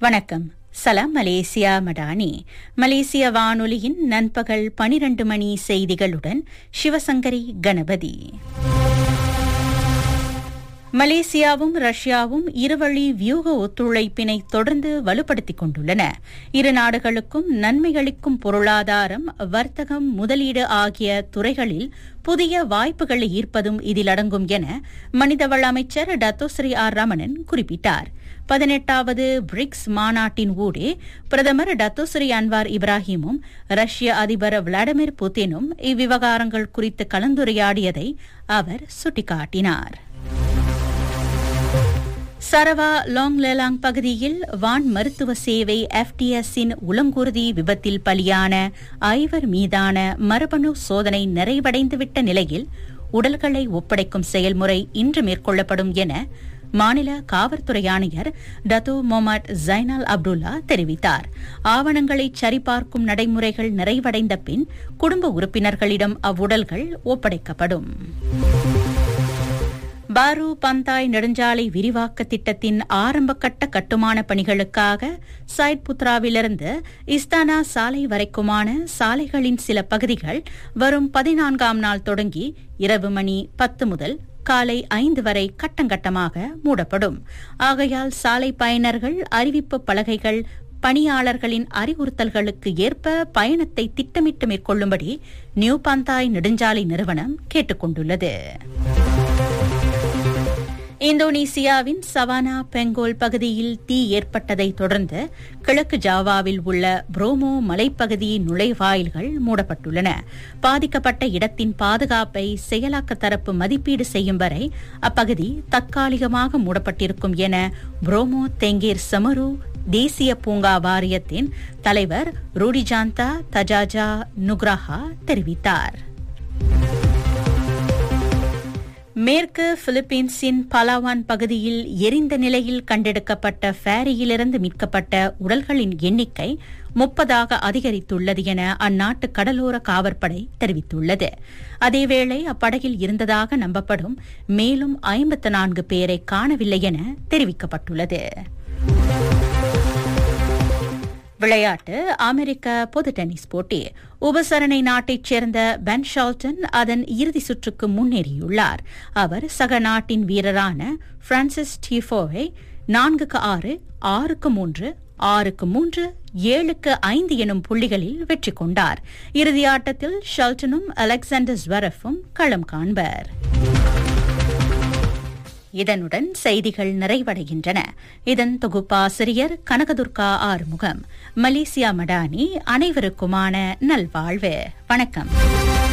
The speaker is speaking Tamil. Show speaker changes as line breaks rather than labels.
வணக்கம் சலாம் மலேசியா மடானி மலேசிய வானொலியின் நண்பகல் பனிரண்டு மணி செய்திகளுடன் சிவசங்கரி கணபதி மலேசியாவும் ரஷ்யாவும் இருவழி வியூக ஒத்துழைப்பினை தொடர்ந்து வலுப்படுத்திக் கொண்டுள்ளன இரு நாடுகளுக்கும் நன்மைகளிக்கும் பொருளாதாரம் வர்த்தகம் முதலீடு ஆகிய துறைகளில் புதிய வாய்ப்புகளை ஈர்ப்பதும் இதில் அடங்கும் என மனிதவள அமைச்சர் டத்தோஸ்ரீ ஆர் ரமணன் குறிப்பிட்டார் பதினெட்டாவது பிரிக்ஸ் மாநாட்டின் ஊடே பிரதமர் டத்தோஸ்ரீ அன்வார் இப்ராஹிமும் ரஷ்ய அதிபர் விளாடிமிர் புதினும் இவ்விவகாரங்கள் குறித்து கலந்துரையாடியதை அவர் சுட்டிக்காட்டினார் சரவா லாங் லேலாங் பகுதியில் வான் மருத்துவ சேவை எஃப்டிஎஸ்ஸின் உளங்குருதி விபத்தில் பலியான ஐவர் மீதான மரபணு சோதனை நிறைவடைந்துவிட்ட நிலையில் உடல்களை ஒப்படைக்கும் செயல்முறை இன்று மேற்கொள்ளப்படும் என மாநில காவல்துறை ஆணையர் டத்து மொமட் ஜைனால் அப்துல்லா தெரிவித்தார் ஆவணங்களை சரிபார்க்கும் நடைமுறைகள் நிறைவடைந்த பின் குடும்ப உறுப்பினர்களிடம் அவ்வுடல்கள் ஒப்படைக்கப்படும் பாரு பந்தாய் நெடுஞ்சாலை விரிவாக்க திட்டத்தின் ஆரம்பகட்ட கட்டுமான பணிகளுக்காக சைட் புத்ராவிலிருந்து இஸ்தானா சாலை வரைக்குமான சாலைகளின் சில பகுதிகள் வரும் பதினான்காம் நாள் தொடங்கி இரவு மணி பத்து முதல் காலை ஐந்து வரை கட்டங்கட்டமாக மூடப்படும் ஆகையால் சாலை பயனர்கள் அறிவிப்பு பலகைகள் பணியாளர்களின் அறிவுறுத்தல்களுக்கு ஏற்ப பயணத்தை திட்டமிட்டு மேற்கொள்ளும்படி நியூ பந்தாய் நெடுஞ்சாலை நிறுவனம் கேட்டுக் கொண்டுள்ளது இந்தோனேசியாவின் சவானா பெங்கோல் பகுதியில் தீ ஏற்பட்டதை தொடர்ந்து கிழக்கு ஜாவாவில் உள்ள புரோமோ மலைப்பகுதி நுழைவாயில்கள் மூடப்பட்டுள்ளன பாதிக்கப்பட்ட இடத்தின் பாதுகாப்பை செயலாக்க தரப்பு மதிப்பீடு செய்யும் வரை அப்பகுதி தற்காலிகமாக மூடப்பட்டிருக்கும் என புரோமோ தெங்கேர் சமரு தேசிய பூங்கா வாரியத்தின் தலைவர் ரூடிஜாந்தா தஜாஜா நுக்ராஹா தெரிவித்தார் மேற்கு பிலிப்பீன்ஸின் பலாவான் பகுதியில் எரிந்த நிலையில் கண்டெடுக்கப்பட்ட ஃபேரியிலிருந்து மீட்கப்பட்ட உடல்களின் எண்ணிக்கை முப்பதாக அதிகரித்துள்ளது என அந்நாட்டு கடலோர காவற்படை தெரிவித்துள்ளது அதேவேளை அப்படகில் இருந்ததாக நம்பப்படும் மேலும் ஐம்பத்து நான்கு பேரை காணவில்லை என தெரிவிக்கப்பட்டுள்ளது விளையாட்டு அமெரிக்க பொது டென்னிஸ் போட்டி உபசரணை நாட்டைச் சேர்ந்த பென் ஷால்டன் அதன் இறுதி சுற்றுக்கு முன்னேறியுள்ளார் அவர் சக நாட்டின் வீரரான பிரான்சிஸ் டீஃபோவை நான்குக்கு ஆறு ஆறுக்கு மூன்று ஆறுக்கு மூன்று ஏழுக்கு ஐந்து எனும் புள்ளிகளில் வெற்றி கொண்டார் இறுதி ஆட்டத்தில் ஷால்டனும் அலெக்சாண்டர் ஸ்வரஃபும் களம் காண்பர் இதனுடன் செய்திகள் நிறைவடைகின்றன இதன் தொகுப்பாசிரியர் கனகதுர்கா ஆறுமுகம் மலேசியா மடானி அனைவருக்குமான நல்வாழ்வு வணக்கம்